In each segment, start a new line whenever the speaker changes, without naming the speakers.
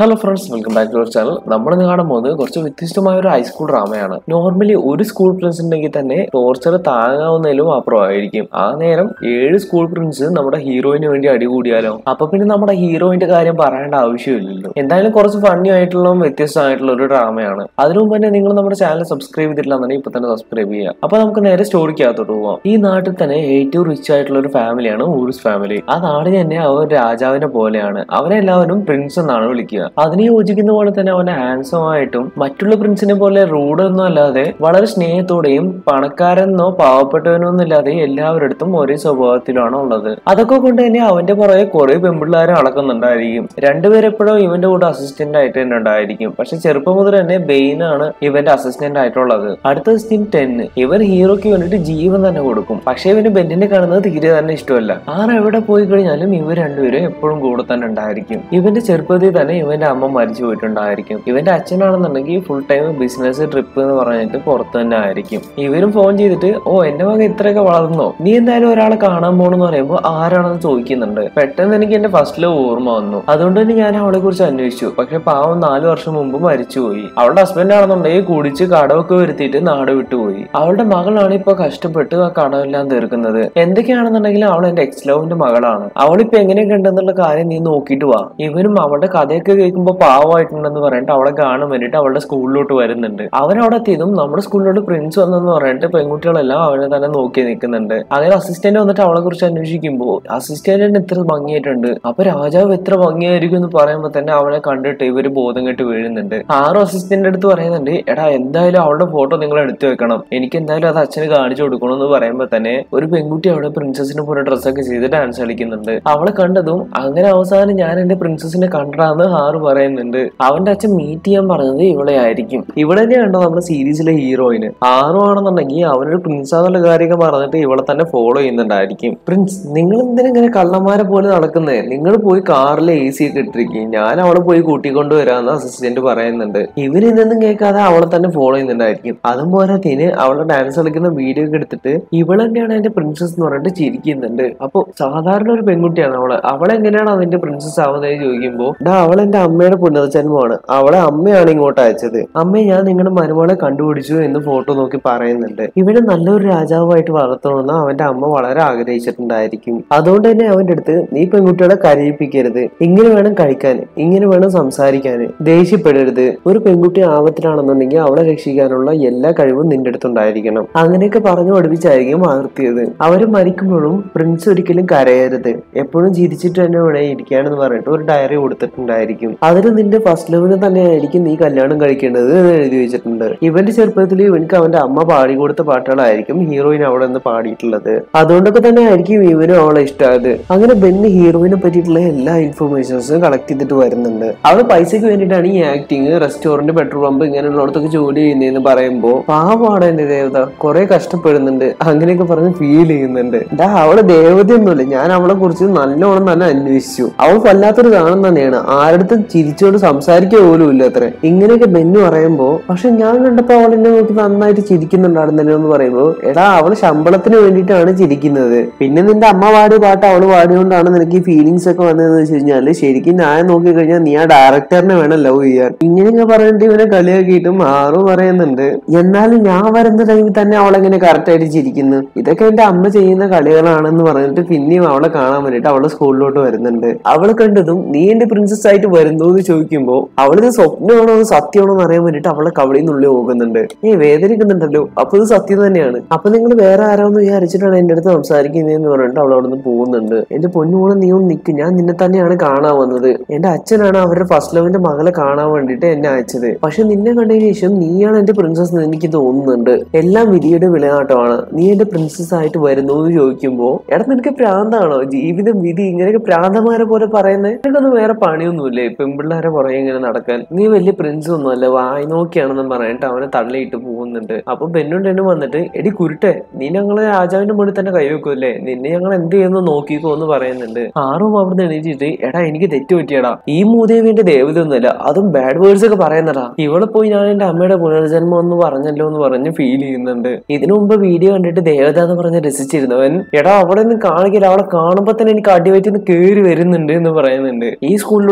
hello friends welcome back to our channel നമ്മൾ ഇന്ന് കാണാൻ പോകുന്നത് കുറച്ച് വ്യത്യസ്തമായ ഒരു ഹൈസ്കൂൾ ഡ്രാമയാണ് നോർമലി ഒരു സ്കൂൾ പ്രിൻസ് ഉണ്ടെങ്കിൽ തന്നെ ടോർച്ചർ താങ്ങാവുന്നതിലും അപ്പുറമായിരിക്കും ആ നേരം ഏഴ് സ്കൂൾ പ്രിൻസ് നമ്മുടെ ഹീറോയിന് വേണ്ടി അടികൂടിയാലോ അപ്പൊ പിന്നെ നമ്മുടെ ഹീറോയിന്റെ കാര്യം പറയേണ്ട ആവശ്യമില്ലല്ലോ എന്തായാലും കുറച്ച് ഫണ്ണി ആയിട്ടുള്ള വ്യത്യസ്തമായിട്ടുള്ള ഒരു ഡ്രാമയാണ് അതിനു മുമ്പ് തന്നെ നിങ്ങൾ നമ്മുടെ ചാനൽ സബ്സ്ക്രൈബ് ചെയ്തിട്ടില്ലാന്നുണ്ടെങ്കിൽ ഇപ്പൊ തന്നെ സബ്സ്ക്രൈബ് ചെയ്യുക അപ്പൊ നമുക്ക് നേരെ സ്റ്റോറിക്കകത്തോട്ട് പോവാം ഈ നാട്ടിൽ തന്നെ ഏറ്റവും റിച്ച് ആയിട്ടുള്ള ഒരു ഫാമിലിയാണ് ഊറിസ് ഫാമിലി ആ നാടിന് തന്നെ അവർ രാജാവിനെ പോലെയാണ് അവരെല്ലാവരും പ്രിൻസ് എന്നാണ് വിളിക്കുക അതിന് യോജിക്കുന്ന പോലെ തന്നെ അവനെ ഹാൻസം ആയിട്ടും മറ്റുള്ള പ്രിൻസിനെ പോലെ റൂഡ് ഒന്നും അല്ലാതെ വളരെ സ്നേഹത്തോടെയും പണക്കാരെന്നോ പാവപ്പെട്ടവനോ ഒന്നില്ലാതെ എല്ലാവരുടെ അടുത്തും ഒരേ സ്വഭാവത്തിലാണ് ഉള്ളത് അതൊക്കെ കൊണ്ട് തന്നെ അവന്റെ പുറകെ കുറെ പെമ്പിള്ളാരെ നടക്കുന്നുണ്ടായിരിക്കും രണ്ടുപേരെപ്പോഴും ഇവന്റെ കൂടെ അസിസ്റ്റന്റ് ആയിട്ട് തന്നെ ഉണ്ടായിരിക്കും പക്ഷെ ചെറുപ്പം മുതൽ തന്നെ ബെയിൻ ആണ് ഇവന്റെ അസിസ്റ്റന്റ് ആയിട്ടുള്ളത് അടുത്ത സീൻ ടെന്ന് ഇവൻ ഹീറോയ്ക്ക് വേണ്ടിട്ട് ജീവൻ തന്നെ കൊടുക്കും പക്ഷെ ഇവന് ബെന്നിനെ കാണുന്നത് തീരെ തന്നെ ഇഷ്ടമല്ല ആറ് എവിടെ പോയി കഴിഞ്ഞാലും ഇവർ രണ്ടുപേരും എപ്പോഴും കൂടെ തന്നെ ഉണ്ടായിരിക്കും ഇവന്റെ ചെറുപ്പത്തിൽ തന്നെ ഇവന്റെ അമ്മ മരിച്ചു പോയിട്ടുണ്ടായിരിക്കും ഇവന്റെ അച്ഛനാണെന്നുണ്ടെങ്കിൽ ഫുൾ ടൈം ബിസിനസ് ട്രിപ്പ് എന്ന് പറഞ്ഞിട്ട് പുറത്ത് തന്നെ ആയിരിക്കും ഇവരും ഫോൺ ചെയ്തിട്ട് ഓ എന്റെ മകൻ ഇത്രയൊക്കെ വളർന്നോ നീ എന്തായാലും ഒരാളെ കാണാൻ പോണെന്ന് പറയുമ്പോൾ ആരാണെന്ന് ചോദിക്കുന്നുണ്ട് പെട്ടെന്ന് എനിക്ക് എന്റെ ഫസ്റ്റ് ലവ് ഓർമ്മ വന്നു അതുകൊണ്ട് തന്നെ ഞാൻ അവളെ കുറിച്ച് അന്വേഷിച്ചു പക്ഷെ പാവം നാല് വർഷം മുമ്പ് മരിച്ചുപോയി അവളുടെ ഹസ്ബൻഡ് ആണെന്നുണ്ടെങ്കിൽ കുടിച്ച് കടമൊക്കെ വരുത്തിയിട്ട് നാട് വിട്ടുപോയി അവളുടെ മകളാണ് ഇപ്പൊ കഷ്ടപ്പെട്ട് ആ കടമെല്ലാം തീർക്കുന്നത് എന്തൊക്കെയാണെന്നുണ്ടെങ്കിലും അവൾ എന്റെ എക്സ് ലവിന്റെ മകളാണ് അവളിപ്പോ എങ്ങനെയൊക്കെ ഉണ്ടെന്നുള്ള കാര്യം നീ നോക്കിയിട്ട് വാ ഇവനും അവളുടെ കഥയൊക്കെ കേൾക്കുമ്പോൾ പാവമായിട്ടുണ്ടെന്ന് പറഞ്ഞിട്ട് അവളെ കാണാൻ വേണ്ടിയിട്ട് അവളുടെ സ്കൂളിലോട്ട് വരുന്നുണ്ട് അവനവിടെ എത്തിയതും നമ്മുടെ സ്കൂളിലോട്ട് പ്രിൻസ് വന്നെന്ന് പറഞ്ഞിട്ട് പെൺകുട്ടികളെല്ലാം അവനെ തന്നെ നോക്കി നിൽക്കുന്നുണ്ട് അങ്ങനെ അസിസ്റ്റന്റ് വന്നിട്ട് അവളെ കുറിച്ച് അന്വേഷിക്കുമ്പോൾ അസിസ്റ്റന്റിന് ഇത്ര ഭംഗിയായിട്ടുണ്ട് അപ്പൊ രാജാവ് എത്ര ഭംഗിയായിരിക്കും എന്ന് പറയുമ്പോൾ തന്നെ അവനെ കണ്ടിട്ട് ഇവര് ബോധം കെട്ട് വീഴുന്നുണ്ട് ആറും അസിസ്റ്റന്റ് അടുത്ത് പറയുന്നുണ്ട് എടാ എന്തായാലും അവളുടെ ഫോട്ടോ നിങ്ങൾ എടുത്തു വെക്കണം എനിക്ക് എന്തായാലും അത് അച്ഛന് കാണിച്ചു കൊടുക്കണം എന്ന് പറയുമ്പോൾ തന്നെ ഒരു പെൺകുട്ടി അവിടെ പ്രിൻസസിനെ പോലെ ഡ്രസ്സൊക്കെ ചെയ്ത് ഡാൻസ് കളിക്കുന്നുണ്ട് അവളെ കണ്ടതും അങ്ങനെ അവസാനം ഞാൻ എന്റെ പ്രിൻസസിനെ കണ്ടാന്ന് ആറ് പറയുന്നുണ്ട് അവന്റെ അച്ഛൻ മീറ്റ് ചെയ്യാൻ പറഞ്ഞത് ഇവളെ ആയിരിക്കും ഇവിടെ തന്നെയാണോ നമ്മുടെ സീരീസിലെ ഹീറോയിന് ആറു ആണെന്നുണ്ടെങ്കിൽ അവനൊരു പ്രിൻസ് എന്നുള്ള കാര്യമൊക്കെ പറഞ്ഞിട്ട് ഇവളെ തന്നെ ഫോളോ ചെയ്യുന്നുണ്ടായിരിക്കും പ്രിൻസ് നിങ്ങൾ എന്തിനാ ഇങ്ങനെ കള്ളന്മാരെ പോലെ നടക്കുന്നേ നിങ്ങൾ പോയി കാറിൽ എ സി ഒക്കെ ഇട്ടിരിക്കും ഞാൻ അവളെ പോയി കൂട്ടിക്കൊണ്ട് വരാമെന്ന് അസിസ്റ്റന്റ് പറയുന്നുണ്ട് ഇവര് ഇതൊന്നും കേൾക്കാതെ അവളെ തന്നെ ഫോളോ ചെയ്യുന്നുണ്ടായിരിക്കും അതും പോരാത്തിന് അവളുടെ ഡാൻസ് കളിക്കുന്ന വീഡിയോ ഒക്കെ എടുത്തിട്ട് ഇവൾ തന്നെയാണ് എന്റെ പ്രിൻസസ് എന്ന് പറഞ്ഞിട്ട് ചിരിക്കുന്നുണ്ട് അപ്പൊ സാധാരണ ഒരു പെൺകുട്ടിയാണ് അവള് അവളെങ്ങനെയാണ് അതിന്റെ പ്രിൻസസ് ആവുന്നത് ചോദിക്കുമ്പോ ഡാ അവൾ എന്റെ അമ്മയുടെ പുനർജന്മമാണ് അവളെ അമ്മയാണ് ഇങ്ങോട്ട് അയച്ചത് അമ്മ ഞാൻ നിങ്ങളുടെ മരുമകളെ കണ്ടുപിടിച്ചു എന്ന് ഫോട്ടോ നോക്കി പറയുന്നുണ്ട് ഇവനെ നല്ലൊരു രാജാവായിട്ട് വളർത്തണമെന്ന് അവന്റെ അമ്മ വളരെ ആഗ്രഹിച്ചിട്ടുണ്ടായിരിക്കും അതുകൊണ്ട് തന്നെ അവന്റെ അടുത്ത് നീ പെൺകുട്ടികളെ കരയിപ്പിക്കരുത് ഇങ്ങനെ വേണം കഴിക്കാൻ ഇങ്ങനെ വേണം സംസാരിക്കാൻ ദേഷ്യപ്പെടരുത് ഒരു പെൺകുട്ടി ആപത്തിലാണെന്നുണ്ടെങ്കിൽ അവളെ രക്ഷിക്കാനുള്ള എല്ലാ കഴിവും നിന്റെ അടുത്തുണ്ടായിരിക്കണം അങ്ങനെയൊക്കെ പറഞ്ഞു പഠിപ്പിച്ചായിരിക്കും വളർത്തിയത് അവര് മരിക്കുമ്പോഴും പ്രിൻസ് ഒരിക്കലും കരയരുത് എപ്പോഴും ചിരിച്ചിട്ട് തന്നെ വേണേ ഇരിക്കാനെന്ന് പറഞ്ഞിട്ട് ഒരു ഡയറി കൊടുത്തിട്ടുണ്ടായിരിക്കും അതിൽ നിന്റെ ഫസ്റ്റ് ലവിനെ തന്നെയായിരിക്കും നീ കല്യാണം കഴിക്കേണ്ടത് എന്ന് എഴുതി വെച്ചിട്ടുണ്ട് ഇവന്റെ ചെറുപ്പത്തിൽ ഇവനക്ക് അവന്റെ അമ്മ പാടി കൊടുത്ത പാട്ടുകളായിരിക്കും ഹീറോയിൻ അവിടെ നിന്ന് പാടിയിട്ടുള്ളത് അതുകൊണ്ടൊക്കെ തന്നെ ആയിരിക്കും ഇവനും അവളെ ഇഷ്ടമായത് അങ്ങനെ ബെന്ന് ഹീറോയിനെ പറ്റിയിട്ടുള്ള എല്ലാ ഇൻഫർമേഷൻസും കളക്ട് ചെയ്തിട്ട് വരുന്നുണ്ട് അവള് പൈസക്ക് വേണ്ടിയിട്ടാണ് ഈ ആക്ടിങ് റെസ്റ്റോറന്റ് പെട്രോൾ പമ്പ് ഇങ്ങനെയുള്ളടത്തൊക്കെ ജോലി ചെയ്യുന്നതെന്ന് പറയുമ്പോൾ പാവമാണ് എന്റെ ദേവത കുറെ കഷ്ടപ്പെടുന്നുണ്ട് അങ്ങനെയൊക്കെ പറഞ്ഞ് ഫീൽ ചെയ്യുന്നുണ്ട് ഡാ അവള് ദേവതയൊന്നുമില്ല ഞാൻ അവളെ കുറിച്ച് നല്ലോണം തന്നെ അന്വേഷിച്ചു അവൾ വല്ലാത്തൊരു കാണുന്ന തന്നെയാണ് ആരടുത്തും ചിരിച്ചോട് സംസാരിക്കുക പോലും ഇല്ല അത്ര ഇങ്ങനെയൊക്കെ ബെന്നു പറയുമ്പോ പക്ഷെ ഞാൻ കണ്ടപ്പോ അവൾ എന്നെ നോക്കി നന്നായിട്ട് ചിരിക്കുന്നുണ്ടായിരുന്നല്ലോ എന്ന് പറയുമ്പോ എടാ അവള് ശമ്പളത്തിന് വേണ്ടിയിട്ടാണ് ചിരിക്കുന്നത് പിന്നെ നിന്റെ അമ്മ പാടിയ പാട്ട് അവള് പാടിയോണ്ടാണ് നിനക്ക് ഈ ഫീലിങ്സ് ഒക്കെ വന്നതെന്ന് വെച്ച് കഴിഞ്ഞാല് ശരിക്കും ഞാൻ നോക്കി കഴിഞ്ഞാൽ നീ ആ ഡയറക്ടറിനെ വേണം ലവ് ചെയ്യാൻ ഇങ്ങനെയൊക്കെ പറഞ്ഞിട്ട് ഇവനെ കളിയാക്കിയിട്ടും ആറു പറയുന്നുണ്ട് എന്നാലും ഞാൻ വരുന്ന ടൈമിൽ തന്നെ അവളെങ്ങനെ കറക്റ്റ് ആയിട്ട് ചിരിക്കുന്നു ഇതൊക്കെ എന്റെ അമ്മ ചെയ്യുന്ന കളികളാണെന്ന് പറഞ്ഞിട്ട് പിന്നെയും അവളെ കാണാൻ വേണ്ടിട്ട് അവളെ സ്കൂളിലോട്ട് വരുന്നുണ്ട് അവളെ കണ്ടതും നീ എന്റെ പ്രിൻസസ് ആയിട്ട് വരുന്നു എന്ന് ചോദിക്കുമ്പോ അവളിത് സ്വപ്നമാണോ അത് സത്യമാണോ എന്ന് അറിയാൻ വേണ്ടിട്ട് അവളെ കവളിൽ നിന്നുള്ളിൽ പോകുന്നുണ്ട് ഏ വേദനിക്കുന്നുണ്ടല്ലോ അപ്പൊ ഇത് സത്യം തന്നെയാണ് അപ്പൊ നിങ്ങൾ വേറെ ആരാന്ന് വിചാരിച്ചിട്ടാണ് എന്റെ അടുത്ത് സംസാരിക്കുന്നതെന്ന് പറഞ്ഞിട്ട് അവൾ അവിടെ നിന്ന് പോകുന്നുണ്ട് എന്റെ പൊന്നുകൂടെ നീ ഒന്ന് നിൽക്കും ഞാൻ നിന്നെ തന്നെയാണ് കാണാൻ വന്നത് എന്റെ അച്ഛനാണ് അവരുടെ ഫസ്റ്റ് ലവിന്റെ മകളെ കാണാൻ വേണ്ടിട്ട് എന്നെ അയച്ചത് പക്ഷെ നിന്നെ കണ്ടതിന് ശേഷം നീയാണ് എന്റെ പ്രിൻസസ് എന്ന് എനിക്ക് തോന്നുന്നുണ്ട് എല്ലാം വിധിയുടെ വിളയാട്ടമാണ് നീ എന്റെ പ്രിൻസസ് ആയിട്ട് വരുന്നു എന്ന് ചോദിക്കുമ്പോ എടാ നിനക്ക് പ്രാന്താണോ ജീവിതം വിധി ഇങ്ങനെയൊക്കെ പ്രാന്തമാരെ പോലെ പറയുന്നത് നിനക്കൊന്നും വേറെ പണിയൊന്നുമില്ലേ പെൺപിള്ളേരെ പുറകെ ഇങ്ങനെ നടക്കാൻ നീ വലിയ പ്രിൻസ് ഒന്നുമല്ല വായി നോക്കിയാണെന്നും പറഞ്ഞിട്ട് അവനെ തള്ളിയിട്ട് പോകുന്നുണ്ട് അപ്പൊ ബെന്നും ടെന്നും വന്നിട്ട് എടി കുരുട്ടെ നീ ഞങ്ങളെ രാജാവിന്റെ മുന്നിൽ തന്നെ കൈവെക്കൂല്ലേ നിന്നെ ഞങ്ങൾ എന്ത് ചെയ്യുന്നു നോക്കിക്കോ എന്ന് പറയുന്നുണ്ട് ആറും അവിടുന്ന് എണീച്ചിട്ട് എടാ എനിക്ക് തെറ്റ് പറ്റിയടാ ഈ മൂദേവിന്റെ ദേവത ഒന്നുമല്ല അതും ബാഡ് വേർഡ്സ് ഒക്കെ പറയുന്നടാ ഇവളെ പോയി ഞാൻ എന്റെ അമ്മയുടെ പുനർജന്മം എന്ന് പറഞ്ഞല്ലോ എന്ന് പറഞ്ഞ് ഫീൽ ചെയ്യുന്നുണ്ട് ഇതിനു മുമ്പ് വീഡിയോ കണ്ടിട്ട് ദേവത എന്ന് പറഞ്ഞ് രസിച്ചിരുന്നവൻ എടാ അവിടെ നിന്ന് കാണിക്കില്ല അവളെ കാണുമ്പോ തന്നെ എനിക്ക് അടിവയറ്റിന്ന് കേറി വരുന്നുണ്ട് എന്ന് പറയുന്നുണ്ട് ഈ സ്കൂളിലോട്ട് ഹാറ്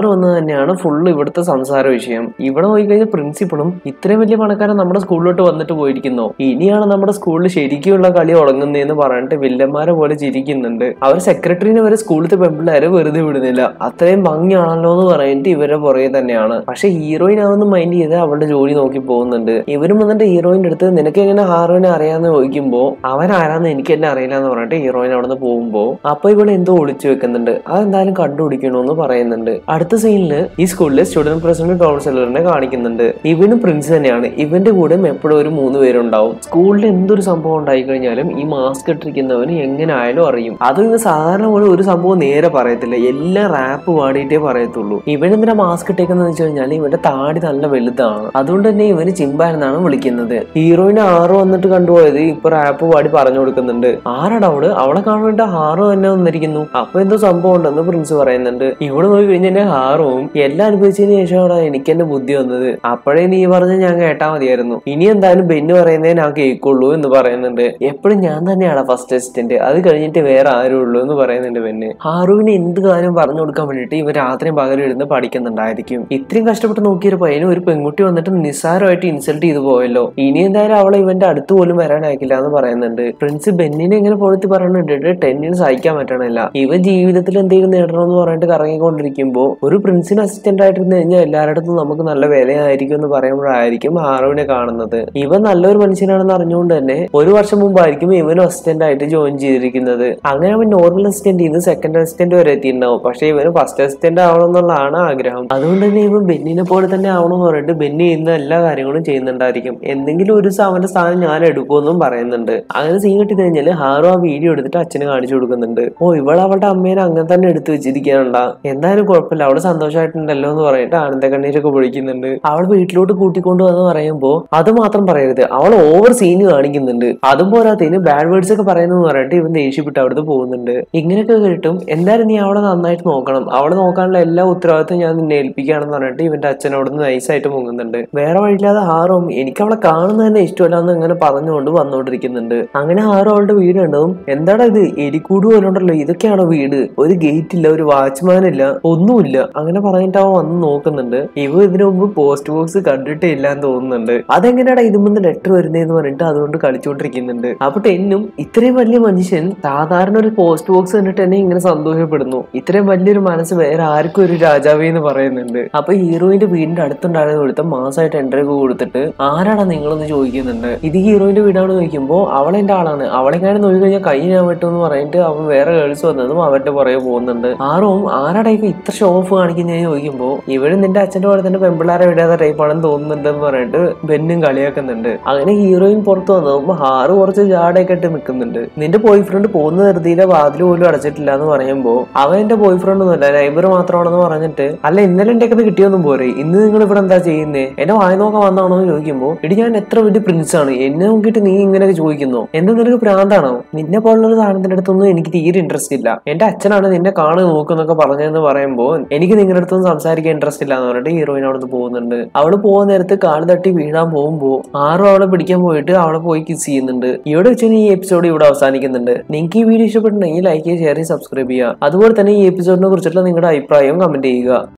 വന്നത് തന്നെയാണ് ഫുള്ള് ഇവിടുത്തെ സംസാര വിഷയം ഇവിടെ നോക്കിക്കഴിഞ്ഞാൽ പ്രിൻസിപ്പളും ഇത്രയും വലിയ പണക്കാരൻ നമ്മുടെ സ്കൂളിലോട്ട് വന്നിട്ട് പോയിരിക്കുന്നു ഇനിയാണ് നമ്മുടെ സ്കൂളിൽ ശരിക്കുള്ള കളി തുടങ്ങുന്നതെന്ന് പറഞ്ഞിട്ട് വില്ലന്മാരെ പോലെ ചിരിക്കുന്നുണ്ട് അവർ സെക്രട്ടറിനെ വരെ സ്കൂളിലത്തെ പെമ്പിള്ളേരെ വെറുതെ വിടുന്നില്ല അത്രയും ഭംഗിയാണല്ലോ എന്ന് പറഞ്ഞിട്ട് ഇവരുടെ പുറകെ തന്നെയാണ് പക്ഷെ ഹീറോയിൻ ആവുന്ന മൈൻഡ് ചെയ്ത് അവളുടെ ജോലി നോക്കി പോകുന്നുണ്ട് ഇവരും വന്നിട്ട് ഹീറോയിന്റെ അടുത്ത് നിനക്ക് എങ്ങനെ ഹാറോയിനെ അറിയാന്ന് ചോദിക്കുമ്പോ അവൻ ആരാന്ന് എനിക്ക് തന്നെ അറിയില്ല എന്ന് പറഞ്ഞിട്ട് ഹീറോയിൻ അവിടെ നിന്ന് പോകുമ്പോ അപ്പൊ ഇവിടെ എന്തോ ഒളിച്ചു വെക്കുന്നുണ്ട് അതെന്തായാലും കണ്ടുപിടിക്കണമെന്ന് പറയുന്നുണ്ട് അടുത്ത സീനില് ഈ സ്കൂളിലെ സ്റ്റുഡന്റ് പ്രസിഡന്റ് കൗൺസിലറിനെ കാണിക്കുന്നുണ്ട് ഇവനും പ്രിൻസ് തന്നെയാണ് ഇവന്റെ കൂടെ എപ്പോഴും ഒരു മൂന്ന് പേരുണ്ടാവും സ്കൂളിൽ എന്തൊരു സംഭവം ഉണ്ടായി കഴിഞ്ഞാലും ഈ മാസ്ക് ഇട്ടിരിക്കുന്നവന് എങ്ങനെ ആയാലും അറിയും അത് ഇന്ന് സാധാരണ പോലെ ഒരു സംഭവം നേരെ പറയത്തില്ല എല്ലാം റാപ്പ് പാടിയിട്ടേ പറയത്തുള്ളൂ ഇവൻ എന്തിനാ മാസ്ക് ഇട്ടേക്കെന്ന് വെച്ച് കഴിഞ്ഞാൽ ഇവന്റെ താടി നല്ല വലുതാണ് അതുകൊണ്ട് തന്നെ ഇവന് ചിമ്പ എന്നാണ് വിളിക്കുന്നത് ഹീറോയിന് ആറ് വന്നിട്ട് കണ്ടുപോയത് ഇപ്പൊ റാപ്പ് പാടി പറഞ്ഞു കൊടുക്കുന്നുണ്ട് ആരാടാ അവള് അവളെ കാണാനായിട്ട് ഹാറോ തന്നെ വന്നിരിക്കുന്നു അപ്പൊ എന്തോ സംഭവം ഉണ്ടെന്ന് പ്രിൻസ് പറയുന്നുണ്ട് ഇവിടെ നോക്കി കഴിഞ്ഞാൽ ഹാറോവും എല്ലാം അനുഭവിച്ചതിന് ശേഷമാണ് എനിക്ക് എന്റെ ബുദ്ധി വന്നത് അപ്പോഴേ നീ പറഞ്ഞ ഞാൻ കേട്ടാ മതിയായിരുന്നു ഇനി എന്തായാലും ബെന്ന് പറയുന്നേ ഞാൻ കേൾക്കുള്ളൂ എന്ന് പറയുന്നുണ്ട് എപ്പോഴും ഞാൻ തന്നെയാണ് ഫസ്റ്റ് അസിസ്റ്റന്റ് അത് കഴിഞ്ഞിട്ട് വേറെ ആരും ഉള്ളൂ എന്ന് പറയുന്നുണ്ട് ബെന്ന് ഹാറുവിന് എന്ത് കാര്യം പറഞ്ഞു കൊടുക്കാൻ വേണ്ടിയിട്ട് ഇവർ രാത്രിയും പകലും ഇരുന്ന് പഠിക്കുന്നുണ്ടായിരിക്കും ഇത്രയും കഷ്ടപ്പെട്ട് നോക്കിയൊരു പയ്യന് ഒരു പെൺകുട്ടി വന്നിട്ട് നിസ്സാരമായിട്ട് ഇൻസൾട്ട് ചെയ്തു പോയല്ലോ ഇനി എന്തായാലും അവളെ ഇവന്റെ അടുത്ത് പോലും വരാനായിക്കില്ല എന്ന് പറയുന്നുണ്ട് പ്രിൻസ് ബെന്നിനെ ഇങ്ങനെ പൊഴുത്തി പറയുന്നുണ്ട് ടെന്നിന് സഹിക്കാൻ പറ്റണില്ല ഇവൻ ജീവിതത്തിൽ എന്തെങ്കിലും നേടണമെന്ന് പറഞ്ഞിട്ട് കറങ്ങിക്കൊണ്ടിരിക്കുമ്പോ ഒരു പ്രിൻസിന് അസിസ്റ്റന്റ് ആയിട്ടിരുന്ന് കഴിഞ്ഞാൽ എല്ലാവരുടെ നമുക്ക് നല്ല വിലയായിരിക്കും എന്ന് പറയുമ്പോഴായിരിക്കും ഹാറുവിനെ കാണുന്നത് ഇവൻ നല്ലൊരു മനുഷ്യനാണെന്ന് അറിഞ്ഞുകൊണ്ട് തന്നെ ഒരു വർഷം മുമ്പായിരിക്കും ഇവനും അസിസ്റ്റന്റ് ആയിട്ട് ജോയിൻ ചെയ്തിരിക്കുന്നത് അങ്ങനെ അവൻ നോർമൽ അസിസ്റ്റന്റ് ചെയ്ത് സെക്കൻഡ് അസിസ്റ്റന്റ് വരെ എത്തിയിട്ടുണ്ടാവും പക്ഷെ ഇവന് ഫസ്റ്റ് അസിസ്റ്റന്റ് ആവണം എന്നുള്ളതാണ് ആഗ്രഹം അതുകൊണ്ട് തന്നെ ഇവൻ ബെന്നിനെ പോലെ തന്നെ ആവണമെന്ന് പറഞ്ഞിട്ട് ബെന്നി ചെയ്യുന്ന എല്ലാ കാര്യങ്ങളും ചെയ്യുന്നുണ്ടായിരിക്കും എന്തെങ്കിലും ഒരു ദിവസം അവന്റെ സ്ഥാനം ഞാൻ എടുക്കുമെന്നും പറയുന്നുണ്ട് അങ്ങനെ സീൻ കിട്ടി കഴിഞ്ഞാൽ ഹാറു ആ വീഡിയോ എടുത്തിട്ട് അച്ഛന് കാണിച്ചു കൊടുക്കുന്നുണ്ട് ഓ ഇവൾ അവളുടെ അമ്മേനെ അങ്ങനെ തന്നെ എടുത്തു വെച്ചിരിക്കാനുണ്ടാ എന്തായാലും കുഴപ്പമില്ല അവള് സന്തോഷമായിട്ടുണ്ടല്ലോ എന്ന് പറഞ്ഞിട്ട് ആനന്ദ കണ്ണീരൊക്കെ പൊഴിക്കുന്നുണ്ട് അവൾ വീട്ടിലോട്ട് കൂട്ടിക്കൊണ്ടു വന്ന് പറയുമ്പോ അത് മാത്രം പറയരുത് അവൾ ഓവർ സീന് കാണിക്കുന്നുണ്ട് അതും പോരാത്തതിന് ബാഡ് വേർഡ്സ് ഒക്കെ പറയുന്നു പറഞ്ഞിട്ട് ഇവൻ ദേഷ്യപ്പെട്ട് അവിടുന്ന് പോകുന്നുണ്ട് ഇങ്ങനെയൊക്കെ കേട്ടും എന്തായാലും നീ അവളെ നന്നായിട്ട് നോക്കണം അവളെ നോക്കാനുള്ള എല്ലാ ഉത്തരവാദിത്വം ഞാൻ നിന്നെ ഏൽപ്പിക്കുകയാണെന്ന് പറഞ്ഞിട്ട് ഇവന്റെ അച്ഛൻ അവിടുന്ന് നൈസായിട്ട് മുങ്ങുന്നുണ്ട് വേറെ വഴിയില്ലാതെ ഹാറും എനിക്ക് അവളെ കാണുന്നത് തന്നെ ഇഷ്ടമല്ല എന്ന് ഇങ്ങനെ പറഞ്ഞുകൊണ്ട് വന്നുകൊണ്ടിരിക്കുന്നുണ്ട് അങ്ങനെ ഹാറു അവളുടെ വീട് കണ്ടതും എന്താടാ ഇത് എലിക്കൂട് പോലെ ഉണ്ടല്ലോ ഇതൊക്കെയാണോ വീട് ഒരു ഗേറ്റ് ഇല്ല ഒരു വാച്ച്മാൻ ഇല്ല ഒന്നുമില്ല അങ്ങനെ പറഞ്ഞിട്ട് അവൻ വന്ന് നോക്കുന്നുണ്ട് ഇവ ഇതിനു മുമ്പ് പോസ്റ്റ് ബോക്സ് കണ്ടിട്ടേ ഇല്ല എന്ന് തോന്നുന്നുണ്ട് അതെങ്ങനെയാടാ ഇതുമെന്ന് ലെറ്റർ വരുന്നതെന്ന് പറഞ്ഞിട്ട് അതുകൊണ്ട് കളിച്ചുകൊണ്ടിരിക്കുന്നുണ്ട് അപ്പൊ ടെന്നും ഇത്രയും വലിയ മനുഷ്യൻ സാധാരണ ഒരു പോസ്റ്റ് ബോക്സ് കണ്ടിട്ട് എന്നെ ഇങ്ങനെ സന്തോഷപ്പെടുന്നു ഇത്രയും വലിയൊരു മനസ്സ് വേറെ ആർക്കും ഒരു രാജാവേ എന്ന് പറയുന്നുണ്ട് അപ്പൊ ഹീറോയിന്റെ വീടിന്റെ അടുത്തുണ്ടായിരുന്ന കൊടുത്ത മാസമായിട്ട് എൻട്രി ഒക്കെ കൊടുത്തിട്ട് ആരാടാ നിങ്ങളെന്ന് ചോദിക്കുന്നുണ്ട് ഇത് ഹീറോയിന്റെ വീടാണ് ചോദിക്കുമ്പോൾ അവൾ എന്റെ ആളാണ് അവളെങ്ങാനും നോക്കി കഴിഞ്ഞാൽ കൈ ഞാൻ വിട്ടുമെന്ന് പറഞ്ഞിട്ട് അവൻ വേറെ ഗേൾസ് വന്നതും അവരുടെ പുറകെ പോകുന്നുണ്ട് ആറും ആരാടാ ഇപ്പൊ ഇത്ര ഷോ ഓഫ് കാണിക്കുന്നതെന്ന് ചോദിക്കുമ്പോൾ ഇവരും നിന്റെ അച്ഛന്റെ പോലെ തന്നെ പെമ്പിള്ളാരെ വിടാത്ത ടൈപ്പാണെന്ന് തോന്നുന്നുണ്ടെന്ന് പറഞ്ഞിട്ട് ബെന്നും കളിയാക്കുന്നുണ്ട് അങ്ങനെ ഹീറോയിൻ പുറത്ത് വന്നതും ഹാറ് കുറച്ച് ജാടയൊക്കെ ഇട്ട് നിൽക്കുന്നുണ്ട് നിന്റെ ബോയ് ഫ്രണ്ട് പോകുന്ന ധൃതിയിലെ വാതിൽ പോലും അടച്ചിട്ടില്ല എന്ന് പറയുമ്പോൾ അവൻ എന്റെ ബോയ് ഫ്രണ്ട് ഒന്നുമല്ല നൈബർ മാത്രമാണെന്ന് പറഞ്ഞിട്ട് അല്ല ഇന്നലെ എന്റെ ഒക്കെ കിട്ടിയൊന്നും പോരെ ഇന്ന് നിങ്ങൾ ഇവിടെ എന്താ ചെയ്യുന്നേ എന്നെ വായ നോക്കാൻ വന്നാണോ എന്ന് ചോദിക്കുമ്പോൾ ഇടി ഞാൻ എത്ര വലിയ പ്രിൻസ് ആണ് എന്നെ നോക്കിയിട്ട് നീ ഇങ്ങനെയൊക്കെ ചോദിക്കുന്നു എന്താ നിനക്ക് പ്രാന്താണോ നിന്നെ പോലുള്ള ഒരു സാധനത്തിന്റെ അടുത്തൊന്നും എനിക്ക് തീരെ ഇൻട്രസ്റ്റ് ഇല്ല എന്റെ അച്ഛനാണ് നിന്നെ കാണു നോക്കുന്നൊക്കെ പറഞ്ഞതെന്ന് പറയുമ്പോൾ എനിക്ക് നിങ്ങളുടെ അടുത്തൊന്നും സംസാരിക്കാൻ ഇൻട്രസ്റ്റ് ഇല്ല എന്ന് പറഞ്ഞിട്ട് ഹീറോയിൻ അവിടെ പോകുന്നുണ്ട് അവള് പോകുന്ന നേരത്ത് കാല് തട്ടി വീഴാൻ പോകുമ്പോൾ ആറും അവളെ പിടിക്കാൻ പോയിട്ട് അവളെ പോയി കിസ് ചെയ്യുന്നുണ്ട് ഇവിടെ വെച്ച് ഈ എപ്പിസോഡ് ഇവിടെ അവസാനിക്കുന്നുണ്ട് നിങ്ങൾക്ക് ഈ വീഡിയോ ഇഷ്ടപ്പെട്ടിട്ടുണ്ടെങ്കിൽ ലൈക്ക് ചെയ്യുക ഷെയർ ചെയ്യുക സബ്സ്ക്രൈബ് ചെയ്യുക അതുപോലെ തന്നെ ഈ എപ്പിസോഡിനെ കുറിച്ചിട്ടുള്ള നിങ്ങളുടെ അഭിപ്രായവും കമന്റ് ചെയ്യുക